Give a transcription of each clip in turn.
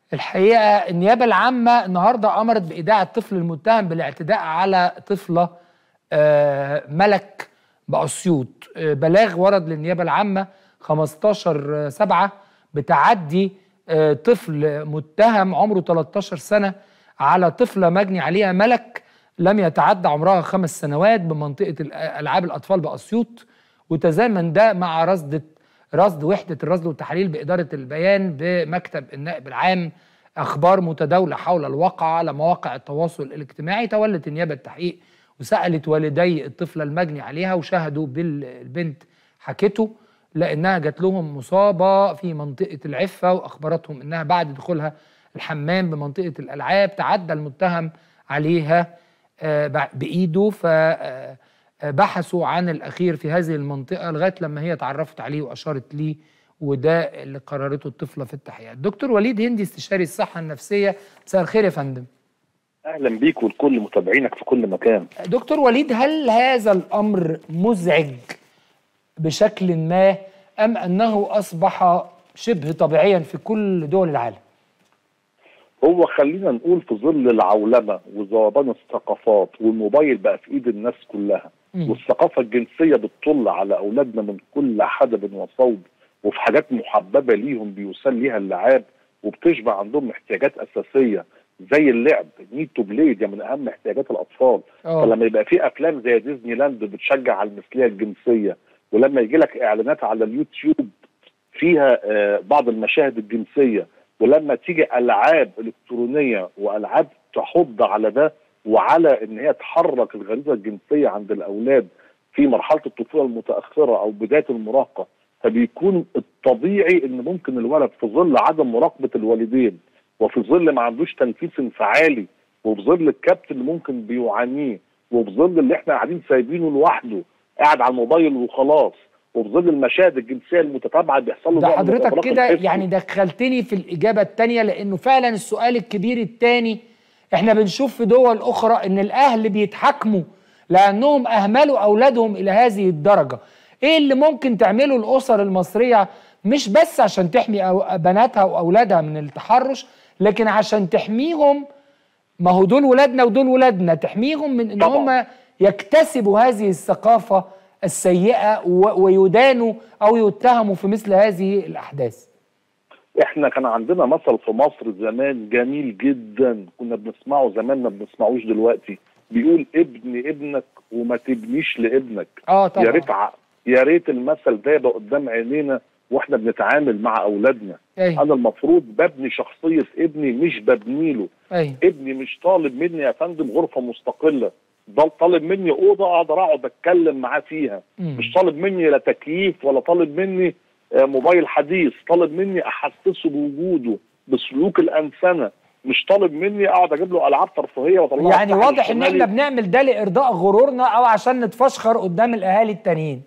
الحقيقه النيابه العامه النهارده امرت بايداع الطفل المتهم بالاعتداء على طفله آه، ملك باسيوط آه، بلاغ ورد للنيابه العامه 15 7 بتعدي آه، طفل متهم عمره 13 سنه على طفله مجني عليها ملك لم يتعدى عمرها خمس سنوات بمنطقه الأ- العاب الاطفال باسيوط وتزامن ده مع رصد رصد وحده الرصد والتحليل باداره البيان بمكتب النائب العام اخبار متداوله حول الواقعه على مواقع التواصل الاجتماعي تولت النيابه التحقيق وسالت والدي الطفله المجني عليها وشهدوا بالبنت حكته لانها جات لهم مصابه في منطقه العفه واخبرتهم انها بعد دخولها الحمام بمنطقه الالعاب تعدى المتهم عليها آه، بع- بايده ف آه، آه، بحثوا عن الاخير في هذه المنطقه لغايه لما هي اتعرفت عليه واشارت ليه وده اللي قررته الطفله في التحقيقات. دكتور وليد هندي استشاري الصحه النفسيه مساء الخير يا فندم. اهلا بيك ولكل متابعينك في كل مكان دكتور وليد هل هذا الامر مزعج بشكل ما ام انه اصبح شبه طبيعيا في كل دول العالم؟ هو خلينا نقول في ظل العولمه وذوبان الثقافات والموبايل بقى في ايد الناس كلها مم. والثقافه الجنسيه بتطل على اولادنا من كل حدب وصوب وفي حاجات محببه ليهم بيسال ليها اللعاب وبتشبع عندهم احتياجات اساسيه زي اللعب نيد تو بلاي دي من اهم احتياجات الاطفال اه فلما يبقى في افلام زي ديزني لاند بتشجع على المثليه الجنسيه ولما يجي لك اعلانات على اليوتيوب فيها آه، بعض المشاهد الجنسيه ولما تيجي العاب الكترونيه والعاب تحض على ده وعلى ان هي تحرك الغريزه الجنسيه عند الاولاد في مرحله الطفوله المتاخره او بدايه المراهقه فبيكون الطبيعي ان ممكن الولد في ظل عدم مراقبه الوالدين وفي ظل ما عندوش تنفيذ انفعالي وفي ظل الكبت اللي ممكن بيعانيه وفي ظل اللي احنا قاعدين سايبينه لوحده قاعد على الموبايل وخلاص وفي ظل المشاهد الجنسيه المتتابعه بيحصل له ده نوع من حضرتك الإغراق كده الحسي. يعني دخلتني في الإجابة التانية لأنه فعلا السؤال الكبير التاني احنا بنشوف في دول أخرى إن الأهل بيتحاكموا لأنهم أهملوا أولادهم إلى هذه الدرجة إيه اللي ممكن تعمله الأسر المصرية مش بس عشان تحمي أو- بناتها وأولادها من التحرش لكن عشان تحميهم ما هو دول ولادنا ودول ولادنا تحميهم من ان طبعاً. هم يكتسبوا هذه الثقافه السيئه و- ويدانوا او يتهموا في مثل هذه الاحداث احنا كان عندنا مثل في مصر زمان جميل جدا كنا بنسمعه زمان ما بنسمعوش دلوقتي بيقول ابني ابنك وما تبنيش لابنك اه يا طبعا ريت ع- يا ريت المثل ده يبقى قدام عينينا واحنا بنتعامل مع اولادنا ايوه انا المفروض ببني شخصيه ابني مش ببني له ايوه ابني مش طالب مني يا فندم غرفه مستقله ده طالب مني اوضه اقدر اقعد اتكلم معاه فيها مم. مش طالب مني لا تكييف ولا طالب مني آه، موبايل حديث طالب مني احسسه بوجوده بسلوك الانسنه مش طالب مني اقعد اجيب له العاب ترفيهيه واطلعه يعني الساحل واضح ان الشمالي. احنا بنعمل ده لارضاء غرورنا او عشان نتفشخر قدام الاهالي التانيين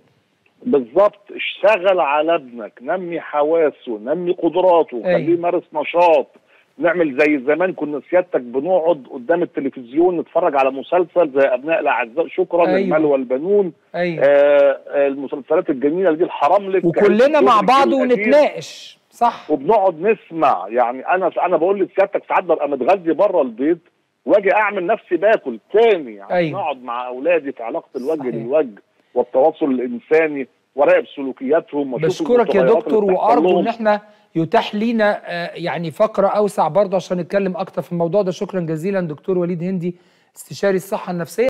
بالظبط اشتغل على ابنك نمي حواسه نمي قدراته أيوة. خليه يمارس نشاط نعمل زي زمان كنا سيادتك بنقعد قدام التلفزيون نتفرج على مسلسل زي ابناء الاعزاء شكرا أيوة. المال والبنون ايوه آه آه، المسلسلات الجميله دي الحراملك وكلنا مع بعض الجيل القديم. ونتناقش صح وبنقعد نسمع يعني انا انا بقول لسيادتك ساعات ببقى متغذي بره البيت واجي اعمل نفسي باكل تاني يعني أيوة. اقعد مع اولادي في علاقه الوجه صحيح. للوجه والتواصل الانساني وراقب سلوكياتهم واشوف بشكرك يا المتغيرات دكتور اللي بتحصل وارجو لهم. ان احنا يتاح لينا آه، يعني فقره اوسع برضه عشان نتكلم اكتر في الموضوع ده شكرا جزيلا دكتور وليد هندي استشاري الصحه النفسيه